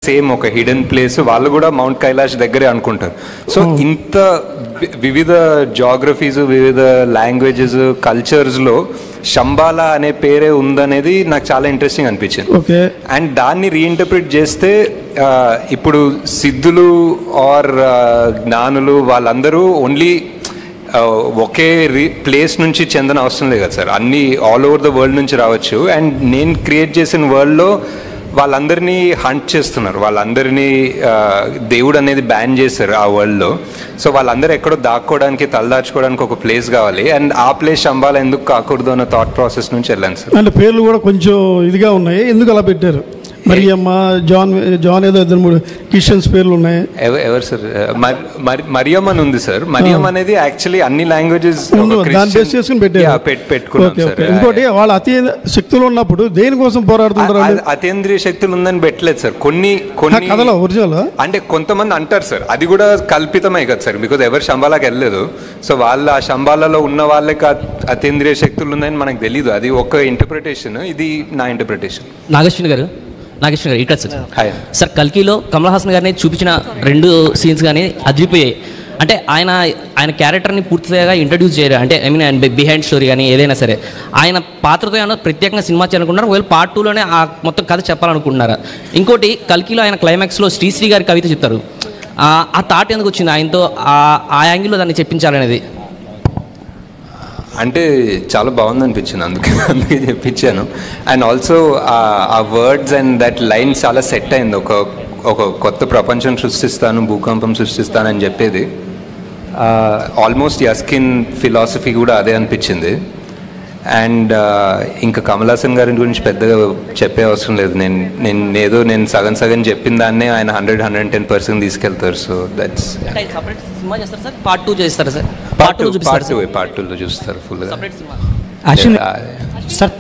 Same ఒక hidden place వాళ్ళు కూడా మౌంట్ కైలాష్ దగ్గరే అనుకుంటారు సో ఇంత వి- వివిధ జాగ్రఫీస్ వివిధ లాంగ్వేజెస్ కల్చర్స్లో శంబాలా అనే పేరే ఉందనేది నాకు చాలా ఇంట్రెస్టింగ్ అనిపించింది ఓకే అండ్ దాన్ని రీఇంటర్ప్రిట్ చేస్తే ఆ, ఇప్పుడు సిద్ధులు ఆర్ జ్ఞానులు వాళ్ళందరూ ఓన్లీ ఒకే రీ ప్లేస్ నుంచి చెందన అవసరం లేదు కదా సార్ అన్ని ఆల్ ఓవర్ ద వరల్డ్ నుంచి రావచ్చు అండ్ నేను క్రియేట్ చేసిన వరల్డ్లో వాళ్ళందరినీ హంట్ చేస్తున్నారు వాళ్ళందరినీ ఆ, దేవుడు అనేది బ్యాన్ చేశారు ఆ వరల్డ్లో సో వాళ్ళందరూ ఎక్కడో దాక్కోవడానికి తలదాచుకోవడానికి ఒక ప్లేస్ కావాలి అండ్ ఆ ప్లేస్ శంబాల ఎందుకు కాకూడదు అన్న థాట్ ప్రాసెస్ నుంచి వెళ్ళాను సార్ అంటే పేర్లు కూడా కొంచెం ఇదిగా ఉన్నాయి ఎందుకు అలా పెట్టారు మరియమ్మ జాన్ జాన్ ఏదో ఇద్దరు మూడు క్రిస్టియన్స్ పేర్లు ఉన్నాయి ఎవ- ఎవరు సార్ మరి- మరి- మరియం అని ఉంది సార్ మరియం అనేది యాక్చువల్లీ అన్ని లాంగ్వేజెస్ ఉంది, దాన్ని బేస్ చేసుకుని పెట్టారు పెట్టుకున్నాం ఓకే సార్ ఓకే ఇంకోటి వాళ్ళ అతి శక్తులు ఉన్నప్పుడు దేనికోసం పోరాడుతుంటారు వాళ్ళు? అ- అతీంద్రియ శక్తులు ఉందని పెట్టలేదు సార్ కొన్ని ఆ కొన్ని కథలో ఒరిజినల్ అంటే కొంతమంది అంటారు సార్ అది కూడా కల్పితమే కదా సార్ బికాజ్ ఎవరు శంబాలాకి వెళ్ళలేదు సో వాళ్ళు ఆ శంబాలలో ఉన్న వాళ్ళకి ఆ అతీంద్రియ శక్తులు ఉన్నాయని మనకు తెలియదు అది ఒక ఇంటర్ప్రిటేషన్ ఇది నా ఇంటర్ప్రిటేషన్ నాగేశ్వరి గారు నాగేశ్వరి గారు ఇక్కడ సార్ హాయ్ సార్ కల్కిలో కమల్ హాసన్ గారిని చూపించిన రెండు సీన్స్ కానీ అదిరిపోయాయి అంటే ఆయన ఆయన క్యారెక్టర్ని పూర్తిగా ఇంట్రడ్యూస్ చేయరు అంటే ఐ మీన్ ఆయన బిహైండ్ స్టోరీ కానీ ఏదైనా సరే ఆయన పాత్రతో ఏమైనా ప్రత్యేకంగా సినిమా చేయాలనుకుంటున్నారు ఒకవేళ పార్ట్ టూలోనే ఆ మొత్తం కథ చెప్పాలనుకుంటున్నారా ఇంకోటి కల్కిలో ఆయన క్లైమాక్స్లో శ్రీశ్రీ గారి కవిత చెప్తారు ఆ ఆ థాట్ ఎందుకు వచ్చింది ఆయనతో ఆ- ఆ యాంగిల్లో దాన్ని చెప్పించాలనేది అంటే చాలా బాగుంది అనిపించింది అందుకే అందుకే చెప్పించాను అండ్ ఆల్సో ఆ వర్డ్స్ అండ్ దట్ లైన్ చాలా సెట్ అయింది ఒక ఒక కొత్త ప్రపంచం సృష్టిస్తాను భూకంపం సృష్టిస్తాను అని చెప్పేది ఆల్మోస్ట్ యస్కిన్ ఫిలాసఫీ కూడా అదే అనిపించింది అండ్ ఇంకా కమల్ హాసన్ గారి గురించి పెద్దగా చెప్పే అవసరం లేదు నేను నేను ఏదో నేను సగం సగం చెప్పిన దాన్నే ఆయన హండ్రెడ్ హండ్రెడ్ టెన్ పర్సెంట్ తీసుకెళ్తారు సో దట్స్ అంటే సపరేట్ సినిమా చేస్తారు సార్ పార్ట్ టూ చేస్తారు sir part part two two చూపిస్తారు పార్ట్ టూ పార్ట్ టూలో చూస్తారు ఫుల్గా సపరేట్ సినిమా యాక్చువల్లీ సార్